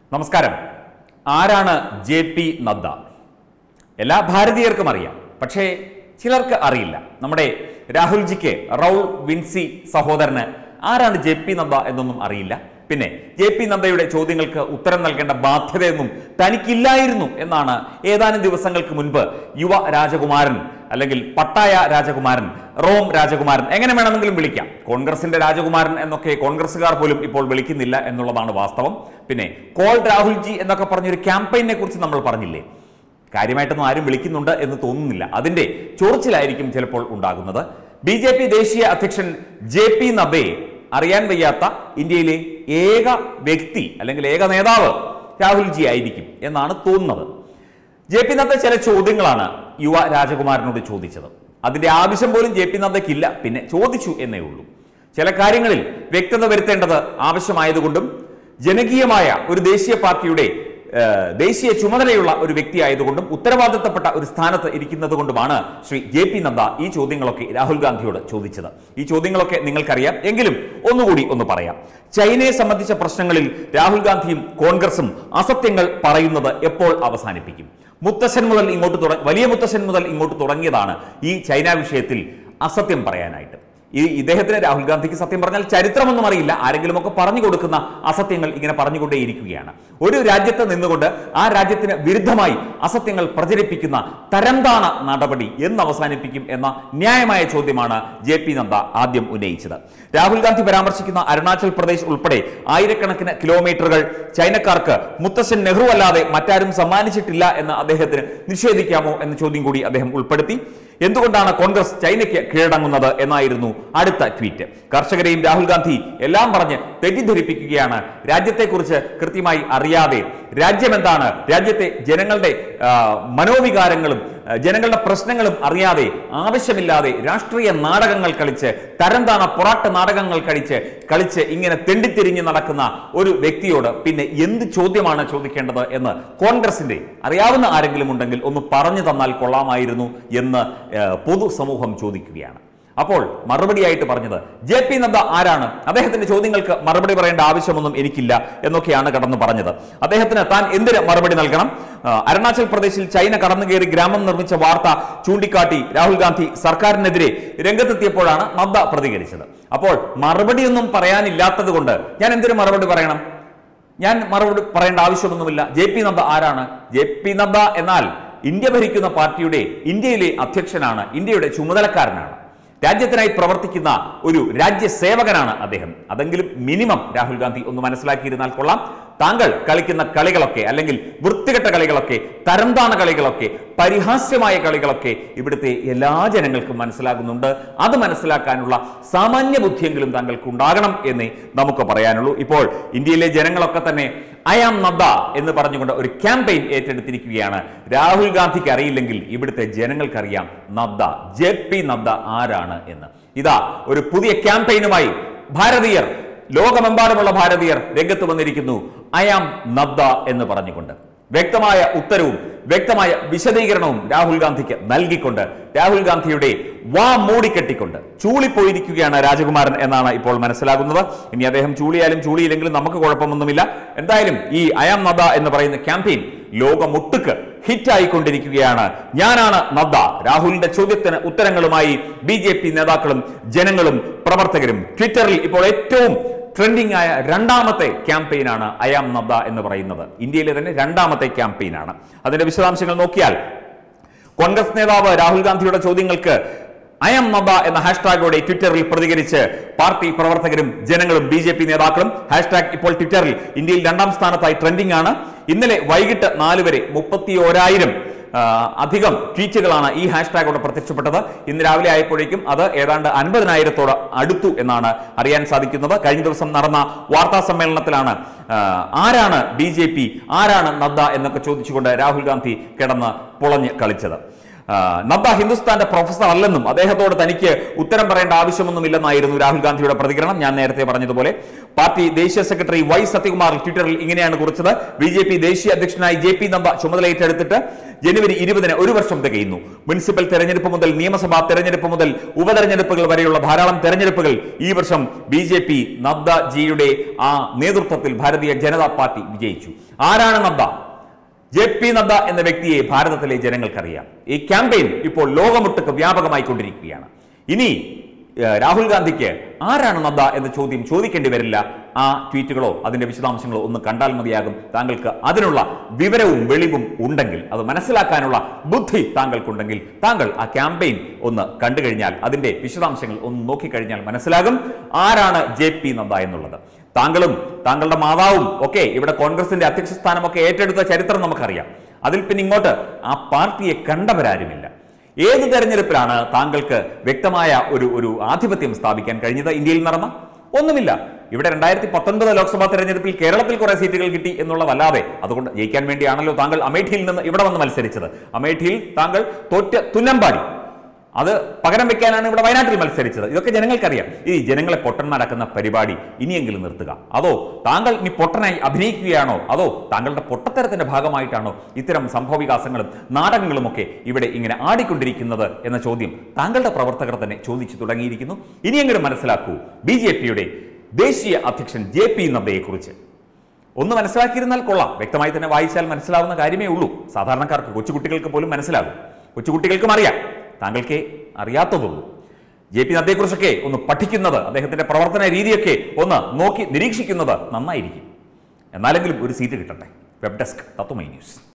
നമസ്കാരം ആരാണ് J P Nadda എല്ലാ ഭാരതീയർക്കും അറിയാം പക്ഷേ ചിലർക്ക് അറിയില്ല നമ്മുടെ രാഹുൽജിക്ക് റൗൾ വിൻസി സഹോദരന് ആരാണ് ജെ പി നദ്ദ എന്നൊന്നും അറിയില്ല പിന്നെ ജെ പി നദ്ദയുടെ ചോദ്യങ്ങൾക്ക് ഉത്തരം നൽകേണ്ട ബാധ്യതയൊന്നും തനിക്കില്ലായിരുന്നു എന്നാണ് ഏതാനും ദിവസങ്ങൾക്ക് മുൻപ് യുവ രാജകുമാരൻ അല്ലെങ്കിൽ പട്ടായ രാജകുമാരൻ റോം രാജകുമാരൻ എങ്ങനെ വേണമെങ്കിലും വിളിക്കാം കോൺഗ്രസിന്റെ രാജകുമാരൻ എന്നൊക്കെ കോൺഗ്രസ്സുകാർ പോലും ഇപ്പോൾ വിളിക്കുന്നില്ല എന്നുള്ളതാണ് വാസ്തവം പിന്നെ കോൾ രാഹുൽജി എന്നൊക്കെ പറഞ്ഞൊരു ക്യാമ്പയിനെ കുറിച്ച് നമ്മൾ പറഞ്ഞില്ലേ കാര്യമായിട്ടൊന്നും ആരും വിളിക്കുന്നുണ്ട് എന്ന് തോന്നുന്നില്ല അതിന്റെ ചൊറിച്ചിലായിരിക്കും ചിലപ്പോൾ ഉണ്ടാകുന്നത് ബി ജെ പി ദേശീയ അധ്യക്ഷൻ ജെ പി നദ്ദയെ അറിയാൻ വയ്യാത്ത ഇന്ത്യയിലെ ഏക വ്യക്തി അല്ലെങ്കിൽ ഏക നേതാവ് രാഹുൽജി ആയിരിക്കും എന്നാണ് തോന്നുന്നത് ജെ പി നദ്ദ ചില ചോദ്യങ്ങളാണ് യുവ രാജകുമാരനോട് ചോദിച്ചത് അതിന്റെ ആവശ്യം പോലും ജെ പി നദ്ദയ്ക്കില്ല പിന്നെ ചോദിച്ചു എന്നേ ഉള്ളൂ ചില കാര്യങ്ങളിൽ വ്യക്തത വരുത്തേണ്ടത് ആവശ്യമായതുകൊണ്ടും ജനകീയമായ ഒരു ദേശീയ പാർട്ടിയുടെ ഏഹ്, ദേശീയ ചുമതലയുള്ള ഒരു വ്യക്തി ആയതുകൊണ്ടും ഉത്തരവാദിത്തപ്പെട്ട ഒരു സ്ഥാനത്ത് ഇരിക്കുന്നത് കൊണ്ടുമാണ് ശ്രീ ജെ പി നദ്ദ ഈ ചോദ്യങ്ങളൊക്കെ രാഹുൽ ഗാന്ധിയോട് ചോദിച്ചത് ഈ ചോദ്യങ്ങളൊക്കെ നിങ്ങൾക്കറിയാം എങ്കിലും ഒന്നുകൂടി ഒന്ന് പറയാം ചൈനയെ സംബന്ധിച്ച പ്രശ്നങ്ങളിൽ രാഹുൽ ഗാന്ധിയും കോൺഗ്രസും അസത്യങ്ങൾ പറയുന്നത് എപ്പോൾ അവസാനിപ്പിക്കും മുത്തശ്ശൻ മുതൽ ഇങ്ങോട്ട് തുടങ്ങി വലിയ മുത്തശ്ശൻ മുതൽ ഇങ്ങോട്ട് തുടങ്ങിയതാണ് ഈ ചൈന വിഷയത്തിൽ അസത്യം പറയാനായിട്ട് ഈ ഇദ്ദേഹത്തിന് രാഹുൽ ഗാന്ധിക്ക് സത്യം പറഞ്ഞാൽ ചരിത്രമൊന്നും അറിയില്ല ആരെങ്കിലും ഒക്കെ പറഞ്ഞു കൊടുക്കുന്ന അസത്യങ്ങൾ ഇങ്ങനെ പറഞ്ഞുകൊണ്ടേയിരിക്കുകയാണ് ഒരു രാജ്യത്ത് നിന്നുകൊണ്ട് ആ രാജ്യത്തിന് വിരുദ്ധമായി അസത്യങ്ങൾ പ്രചരിപ്പിക്കുന്ന തരംതാണ നടപടി എന്ന് അവസാനിപ്പിക്കും എന്ന ന്യായമായ ചോദ്യമാണ് ജെ പി നദ്ദ ആദ്യം ഉന്നയിച്ചത് രാഹുൽ ഗാന്ധി പരാമർശിക്കുന്ന അരുണാചൽ പ്രദേശ് ഉൾപ്പെടെ ആയിരക്കണക്കിന് കിലോമീറ്ററുകൾ ചൈനക്കാർക്ക് മുത്തശ്ശൻ നെഹ്റു അല്ലാതെ മറ്റാരും സമ്മാനിച്ചിട്ടില്ല എന്ന് അദ്ദേഹത്തിന് നിഷേധിക്കാമോ എന്ന ചോദ്യം കൂടി അദ്ദേഹം ഉൾപ്പെടുത്തി എന്തുകൊണ്ടാണ് കോൺഗ്രസ് ചൈനയ്ക്ക് കീഴടങ്ങുന്നത് എന്നായിരുന്നു അടുത്ത ട്വീറ്റ് കർഷകരെയും രാഹുൽ ഗാന്ധി എല്ലാം പറഞ്ഞ് തെറ്റിദ്ധരിപ്പിക്കുകയാണ് രാജ്യത്തെക്കുറിച്ച് കൃത്യമായി അറിയാതെ രാജ്യം എന്താണ് രാജ്യത്തെ ജനങ്ങളുടെ ആ, മനോവികാരങ്ങളും ആ, ജനങ്ങളുടെ പ്രശ്നങ്ങളും അറിയാതെ ആവശ്യമില്ലാതെ രാഷ്ട്രീയ നാടകങ്ങൾ കളിച്ച് തരംതാണ പൊറാട്ട് നാടകങ്ങൾ കളിച്ച് കളിച്ച് ഇങ്ങനെ തെണ്ടിത്തിരിഞ്ഞ് നടക്കുന്ന ഒരു വ്യക്തിയോട് പിന്നെ എന്ത് ചോദ്യമാണ് ചോദിക്കേണ്ടത് എന്ന് കോൺഗ്രസിന്റെ അറിയാവുന്ന ആരെങ്കിലും ഉണ്ടെങ്കിൽ ഒന്ന് പറഞ്ഞു തന്നാൽ കൊള്ളാമായിരുന്നു എന്ന് ഏഹ്, പൊതുസമൂഹം ചോദിക്കുകയാണ് അപ്പോൾ മറുപടിയായിട്ട് പറഞ്ഞത് ജെ പി നദ്ദ ആരാണ് അദ്ദേഹത്തിന്റെ ചോദ്യങ്ങൾക്ക് മറുപടി പറയേണ്ട ആവശ്യമൊന്നും എനിക്കില്ല എന്നൊക്കെയാണ് കടന്നു പറഞ്ഞത് അദ്ദേഹത്തിന് താൻ എന്തിന് മറുപടി നൽകണം ആ, അരുണാചൽ പ്രദേശിൽ ചൈന കടന്നു കയറി ഗ്രാമം നിർമ്മിച്ച വാർത്ത ചൂണ്ടിക്കാട്ടി രാഹുൽ ഗാന്ധി സർക്കാരിനെതിരെ രംഗത്തെത്തിയപ്പോഴാണ് നദ്ദ പ്രതികരിച്ചത് അപ്പോൾ മറുപടിയൊന്നും പറയാനില്ലാത്തത് കൊണ്ട് ഞാൻ എന്തിനു മറുപടി പറയണം ഞാൻ മറുപടി പറയേണ്ട ആവശ്യമൊന്നുമില്ല ജെ പി നദ്ദ ആരാണ് ജെ പി നദ്ദ എന്നാൽ ഇന്ത്യ ഭരിക്കുന്ന പാർട്ടിയുടെ ഇന്ത്യയിലെ അധ്യക്ഷനാണ് ഇന്ത്യയുടെ ചുമതലക്കാരനാണ് രാജ്യത്തിനായി പ്രവർത്തിക്കുന്ന ഒരു രാജ്യസേവകനാണ് അദ്ദേഹം അതെങ്കിലും മിനിമം രാഹുൽ ഗാന്ധി ഒന്ന് മനസ്സിലാക്കിയിരുന്നാൽ കൊള്ളാം താങ്കൾ കളിക്കുന്ന കളികളൊക്കെ അല്ലെങ്കിൽ വൃത്തികെട്ട കളികളൊക്കെ തരംതാണ കളികളൊക്കെ പരിഹാസ്യമായ കളികളൊക്കെ ഇവിടുത്തെ എല്ലാ ജനങ്ങൾക്കും മനസ്സിലാകുന്നുണ്ട് അത് മനസ്സിലാക്കാനുള്ള സാമാന്യ ബുദ്ധിയെങ്കിലും താങ്കൾക്ക് ഉണ്ടാകണം എന്നേ നമുക്ക് പറയാനുള്ളൂ ഇപ്പോൾ ഇന്ത്യയിലെ ജനങ്ങളൊക്കെ തന്നെ ഐ ആം നദ്ദ എന്ന് പറഞ്ഞുകൊണ്ട് ഒരു ക്യാമ്പയിൻ ഏറ്റെടുത്തിരിക്കുകയാണ് രാഹുൽ ഗാന്ധിക്ക് അറിയില്ലെങ്കിൽ ഇവിടുത്തെ ജനങ്ങൾക്കറിയാം നദ്ദ ജെ പി നദ്ദ ആരാണ് എന്ന് ഇതാ ഒരു പുതിയ ക്യാമ്പയിനുമായി ഭാരതീയർ ലോകമെമ്പാടുമുള്ള ഭാരതീയർ രംഗത്ത് വന്നിരിക്കുന്നു ഐ ആം നദ്ദ എന്ന് പറഞ്ഞുകൊണ്ട് വ്യക്തമായ ഉത്തരവും വ്യക്തമായ വിശദീകരണവും രാഹുൽ ഗാന്ധിക്ക് നൽകിക്കൊണ്ട് രാഹുൽ ഗാന്ധിയുടെ വാ മൂടിക്കെട്ടിക്കൊണ്ട് ചൂളിപ്പോയിരിക്കുകയാണ് രാജകുമാരൻ എന്നാണ് ഇപ്പോൾ മനസ്സിലാകുന്നത് ഇനി അദ്ദേഹം ചൂളിയാലും ചൂളിയില്ലെങ്കിലും നമുക്ക് കുഴപ്പമൊന്നുമില്ല എന്തായാലും ഈ അയാം നദ്ദ എന്ന് പറയുന്ന ക്യാമ്പയിൻ ലോകമൊട്ടുക്ക് ഹിറ്റായിക്കൊണ്ടിരിക്കുകയാണ് ഞാനാണ് നദ്ദ രാഹുലിന്റെ ചോദ്യത്തിന് ഉത്തരങ്ങളുമായി ബി ജെ പി നേതാക്കളും ജനങ്ങളും പ്രവർത്തകരും ട്വിറ്ററിൽ ഇപ്പോൾ ഏറ്റവും ട്രെൻഡിംഗ് ആയ രണ്ടാമത്തെ ക്യാമ്പയിനാണ് അയാം നദ്ദ എന്ന് പറയുന്നത് ഇന്ത്യയിലെ തന്നെ രണ്ടാമത്തെ ക്യാമ്പയിനാണ് അതിന്റെ വിശദാംശങ്ങൾ നോക്കിയാൽ കോൺഗ്രസ് നേതാവ് രാഹുൽ ഗാന്ധിയുടെ ചോദ്യങ്ങൾക്ക് അയം നദ്ദ എന്ന ഹാഷ്ടാഗോടെ ട്വിറ്ററിൽ പ്രതികരിച്ച് പാർട്ടി പ്രവർത്തകരും ജനങ്ങളും ബി ജെ പി നേതാക്കളും ഹാഷ്ടാഗ് ഇപ്പോൾ ട്വിറ്ററിൽ ഇന്ത്യയിൽ രണ്ടാം സ്ഥാനത്തായി ട്രെൻഡിംഗ് ആണ് ഇന്നലെ വൈകിട്ട് നാല് വരെ മുപ്പത്തി ഓരായിരം അധികം ട്വീറ്റുകളാണ് ഈ ഹാഷ്ടാഗോടെ പ്രത്യക്ഷപ്പെട്ടത് ഇന്ന് രാവിലെ ആയപ്പോഴേക്കും അത് ഏതാണ്ട് അൻപതിനായിരത്തോട് അടുത്തു എന്നാണ് അറിയാൻ സാധിക്കുന്നത് കഴിഞ്ഞ ദിവസം നടന്ന വാർത്താ സമ്മേളനത്തിലാണ് ആ, ആരാണ് ബി ജെ പി ആരാണ് നദ്ദ എന്നൊക്കെ ചോദിച്ചുകൊണ്ട് രാഹുൽ ഗാന്ധി കിടന്ന് പുളഞ്ഞ് കളിച്ചത് ആ, നദ്ദ ഹിന്ദുസ്ഥാന്റെ പ്രൊഫസർ അല്ലെന്നും അദ്ദേഹത്തോട് തനിക്ക് ഉത്തരം പറയേണ്ട ആവശ്യമൊന്നുമില്ലെന്നായിരുന്നു രാഹുൽ ഗാന്ധിയുടെ പ്രതികരണം ഞാൻ നേരത്തെ പറഞ്ഞതുപോലെ പാർട്ടി ദേശീയ സെക്രട്ടറി വൈ സത്യകുമാർ ട്വിറ്ററിൽ ഇങ്ങനെയാണ് കുറിച്ചത് ബി ജെ പി ദേശീയ അധ്യക്ഷനായി ജെ പി നദ്ദ ചുമതലയേറ്റെടുത്തിട്ട് ജനുവരി ഇരുപതിന് ഒരു വർഷം തികയുന്നു മുനിസിപ്പൽ തെരഞ്ഞെടുപ്പ് മുതൽ നിയമസഭാ തെരഞ്ഞെടുപ്പ് മുതൽ ഉപതെരഞ്ഞെടുപ്പുകൾ വരെയുള്ള ധാരാളം തെരഞ്ഞെടുപ്പുകൾ ഈ വർഷം ബി ജെ പി നദ്ദ ജിയുടെ ആ നേതൃത്വത്തിൽ ഭാരതീയ ജനതാ പാർട്ടി വിജയിച്ചു ആരാണ് നദ്ദ ജെ പി നദ്ദ എന്ന വ്യക്തിയെ ഭാരതത്തിലെ ജനങ്ങൾക്കറിയാം ഈ ക്യാമ്പയിൻ ഇപ്പോൾ ലോകമൊട്ടുക്ക് വ്യാപകമായി കൊണ്ടിരിക്കുകയാണ് ഇനി ഏഹ്, രാഹുൽ ഗാന്ധിക്ക് ആരാണ് നദ്ദ എന്ന ചോദ്യം ചോദിക്കേണ്ടി വരില്ല ആ ട്വീറ്റുകളോ അതിന്റെ വിശദാംശങ്ങളോ ഒന്ന് കണ്ടാൽ മതിയാകും താങ്കൾക്ക് അതിനുള്ള വിവരവും വെളിവും ഉണ്ടെങ്കിൽ അത് മനസ്സിലാക്കാനുള്ള ബുദ്ധി താങ്കൾക്കുണ്ടെങ്കിൽ താങ്കൾ ആ ക്യാമ്പയിൻ ഒന്ന് കണ്ടു കഴിഞ്ഞാൽ അതിന്റെ വിശദാംശങ്ങൾ ഒന്ന് നോക്കിക്കഴിഞ്ഞാൽ മനസ്സിലാകും ആരാണ് ജെ പി നദ്ദ എന്നുള്ളത് താങ്കളും താങ്കളുടെ മാതാവും ഒക്കെ ഇവിടെ കോൺഗ്രസിന്റെ അധ്യക്ഷ സ്ഥാനമൊക്കെ ഏറ്റെടുത്ത ചരിത്രം നമുക്കറിയാം അതിൽ പിന്നെ ഇങ്ങോട്ട് ആ പാർട്ടിയെ കണ്ടവരാരുമില്ല ഏത് തെരഞ്ഞെടുപ്പിലാണ് താങ്കൾക്ക് വ്യക്തമായ ഒരു ഒരു ആധിപത്യം സ്ഥാപിക്കാൻ കഴിഞ്ഞത് ഇന്ത്യയിൽ നടന്ന ഒന്നുമില്ല ഇവിടെ രണ്ടായിരത്തി പത്തൊൻപത് ലോക്സഭാ തെരഞ്ഞെടുപ്പിൽ കേരളത്തിൽ കുറെ സീറ്റുകൾ കിട്ടി എന്നുള്ളതല്ലാതെ അതുകൊണ്ട് ജയിക്കാൻ വേണ്ടിയാണല്ലോ താങ്കൾ അമേഠിയിൽ നിന്ന് ഇവിടെ വന്ന് മത്സരിച്ചത് അമേഠിയിൽ താങ്കൾ തോറ്റ തുന്നമ്പാടി അത് പകരം വെക്കാനാണ് ഇവിടെ വയനാട്ടിൽ മത്സരിച്ചത് ഇതൊക്കെ ജനങ്ങൾക്കറിയാം ഈ ജനങ്ങളെ പൊട്ടന്മാരാക്കുന്ന പരിപാടി ഇനിയെങ്കിലും നിർത്തുക അതോ താങ്കൾ ഇനി പൊട്ടനായി അഭിനയിക്കുകയാണോ അതോ താങ്കളുടെ പൊട്ടത്തരത്തിന്റെ ഭാഗമായിട്ടാണോ ഇത്തരം സംഭവവികാസങ്ങളും നാടകങ്ങളും ഒക്കെ ഇവിടെ ഇങ്ങനെ ആടിക്കൊണ്ടിരിക്കുന്നത് എന്ന ചോദ്യം താങ്കളുടെ പ്രവർത്തകർ തന്നെ ചോദിച്ചു തുടങ്ങിയിരിക്കുന്നു ഇനിയെങ്കിലും മനസ്സിലാക്കൂ ബി ജെ പിയുടെ ദേശീയ അധ്യക്ഷൻ ജെ പി നദ്ദയെക്കുറിച്ച് ഒന്ന് മനസ്സിലാക്കിയിരുന്നാൽ കൊള്ളാം വ്യക്തമായി തന്നെ വായിച്ചാൽ മനസ്സിലാവുന്ന കാര്യമേ ഉള്ളൂ സാധാരണക്കാർക്ക് കൊച്ചുകുട്ടികൾക്ക് പോലും മനസ്സിലാകും കൊച്ചുകുട്ടികൾക്കും അറിയാം താങ്കൾക്കേ അറിയാത്തതുള്ളൂ ജെ പി നദ്ദയെക്കുറിച്ചൊക്കെ ഒന്ന് പഠിക്കുന്നത് അദ്ദേഹത്തിന്റെ പ്രവർത്തന രീതിയൊക്കെ ഒന്ന് നോക്കി നിരീക്ഷിക്കുന്നത് നന്നായിരിക്കും എന്നാലെങ്കിലും ഒരു സീറ്റ് കിട്ടട്ടെ വെബ് ഡെസ്ക് തത്വമൈ ന്യൂസ്